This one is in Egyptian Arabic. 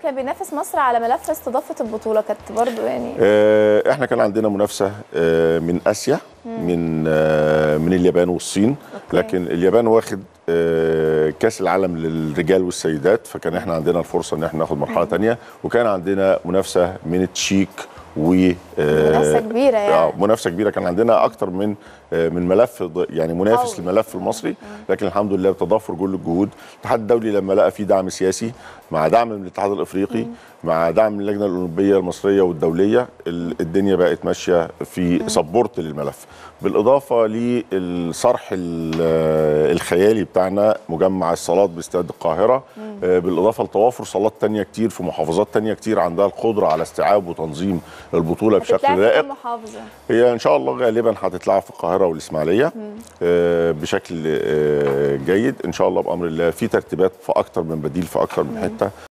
كان بينافس مصر على ملف استضافه البطوله كانت برضو يعني آه، احنا كان عندنا منافسه آه، من اسيا من آه، من اليابان والصين أوكي. لكن اليابان واخد آه، كاس العالم للرجال والسيدات فكان احنا عندنا الفرصه ان احنا ناخد مرحله تانية وكان عندنا منافسه من التشيك و آه، منافسه كبيره آه، يعني منافسه كبيره كان عندنا اكتر من آه، من ملف ض- يعني منافس قوي. للملف المصري لكن الحمد لله بتضافر كل الجهود الاتحاد الدولي لما لقى فيه دعم سياسي مع دعم من الاتحاد الافريقي مع دعم من اللجنه الاولمبيه المصريه والدوليه ال- الدنيا بقت ماشيه في سبورت للملف بالاضافه للصرح ال- آه، الخيالي بتاعنا مجمع الصالات باستاد القاهره آه، بالاضافه لتوافر صالات تانية كتير في محافظات تانية كتير عندها القدره على استيعاب وتنظيم البطوله بشكل هتتلعب في لائق كام محافظه هي ان شاء الله غالبا هتتلعب في القاهره والاسماعيليه آه، بشكل آه، جيد ان شاء الله بامر الله في ترتيبات في اكتر من بديل في اكتر من حته